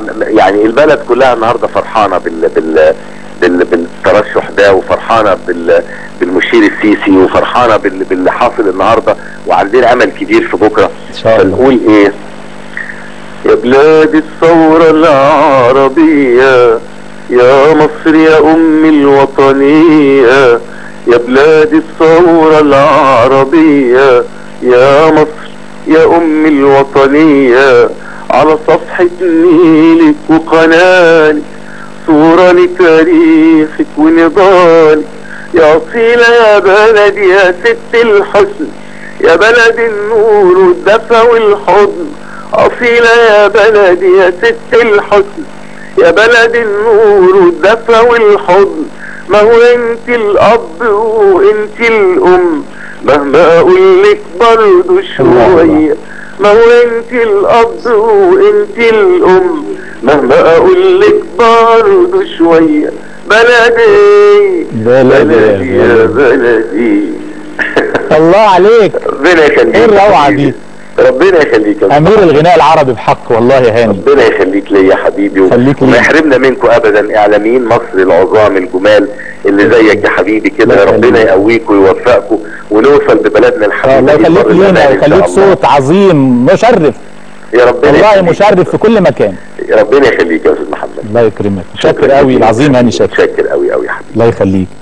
يعني البلد كلها النهارده فرحانه بال بال بال بالترشح ده وفرحانه بال بالمشير السيسي وفرحانه بال باللي حاصل النهارده وعندنا امل كبير في بكره ان شاء الله فنقول ايه يا بلاد الثورة العربية يا مصر يا أم الوطنية يا بلاد الثورة العربية يا مصر يا أم الوطنية على صفحة نيلك وقنالك صورة لتاريخك ونضالك يا أصيلة يا بلدي يا ست الحسن يا بلد النور والدفى والحضن أصيلة يا بلدي يا ست الحسن يا بلد النور والدفى والحضن ما هو انت الأب وانت الأم مهما أقول لك برضه شوية ما هو انت الأب وانت الأم مهما أقول لك برضه شوية بلدي بلدي بلدي يا بلدي الله عليك ربنا يخليك ايه الروعة دي؟ ربنا يخليك يا امير الغناء العربي بحق والله يا هاني ربنا يخليك ليا يا حبيبي خليك وما ليا. يحرمنا منكم ابدا اعلاميين مصر العظام الجمال اللي زيك يا حبيبي كده الله ربنا يخليك. يقويكم ويوفقكم ونوصل ببلدنا الحبيبه الله دي يخليك بر لينا الأمان إن شاء ويخليك الله. صوت عظيم مشرف يا ربنا والله يخليك. مشرف في كل مكان ربنا يخليك يا استاذ محمد الله يكرمك شاكر قوي العظيم هاني شاكر شاكر قوي قوي يا حبيبي الله يخليك